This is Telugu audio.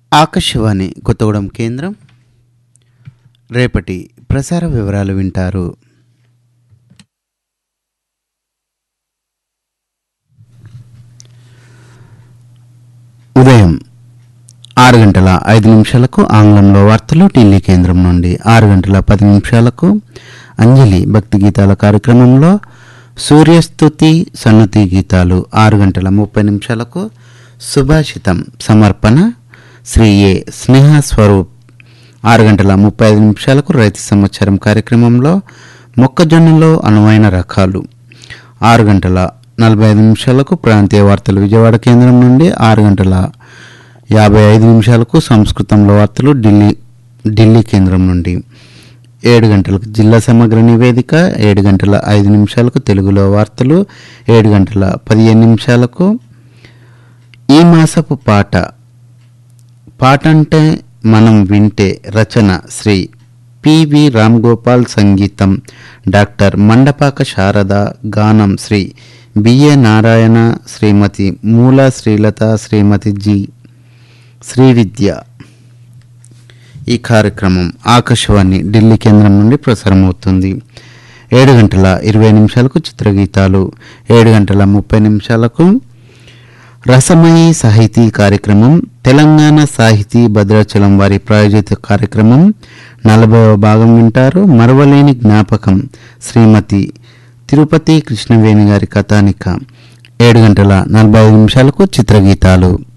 ఆకాశవాణి కొత్తగూడెం కేంద్రం రేపటి ప్రసార వివరాలు వింటారు ఉదయం ఆరు గంటల ఐదు నిమిషాలకు ఆంగ్లంలో వార్తలు ఢిల్లీ కేంద్రం నుండి ఆరు గంటల పది నిమిషాలకు అంజలి భక్తి గీతాల కార్యక్రమంలో సూర్యస్తుతి సన్నతి గీతాలు ఆరు గంటల ముప్పై నిమిషాలకు సుభాషితం సమర్పణ శ్రీ ఏ స్నేహ స్వరూప్ ఆరు గంటల ముప్పై ఐదు నిమిషాలకు రైతు సమాచారం కార్యక్రమంలో మొక్కజొన్నలో అనువైన రకాలు ఆరు గంటల నలభై ఐదు నిమిషాలకు ప్రాంతీయ వార్తలు విజయవాడ కేంద్రం నుండి ఆరు గంటల యాభై ఐదు నిమిషాలకు సంస్కృతంలో వార్తలు ఢిల్లీ ఢిల్లీ కేంద్రం నుండి ఏడు గంటలకు జిల్లా సమగ్ర నివేదిక ఏడు గంటల ఐదు నిమిషాలకు తెలుగులో వార్తలు ఏడు గంటల పదిహేను నిమిషాలకు ఈ మాసపు పాట పాట అంటే మనం వింటే రచన శ్రీ పివి రామ్ గోపాల్ సంగీతం డాక్టర్ మండపాక శారద గానం శ్రీ బిఏ నారాయణ శ్రీమతి మూల శ్రీలత శ్రీమతి జి శ్రీవిద్య ఈ కార్యక్రమం ఆకాశవాణి ఢిల్లీ కేంద్రం నుండి ప్రసారమవుతుంది ఏడు గంటల ఇరవై నిమిషాలకు చిత్రగీతాలు ఏడు గంటల ముప్పై నిమిషాలకు రసమయి సాహితీ కార్యక్రమం తెలంగాణ సాహితీ భద్రాచలం వారి ప్రాయోజిత కార్యక్రమం నలభైవ భాగం వింటారు మరవలేని జ్ఞాపకం శ్రీమతి తిరుపతి కృష్ణవేణి గారి కథానిక ఏడు గంటల నలభై ఐదు నిమిషాలకు చిత్రగీతాలు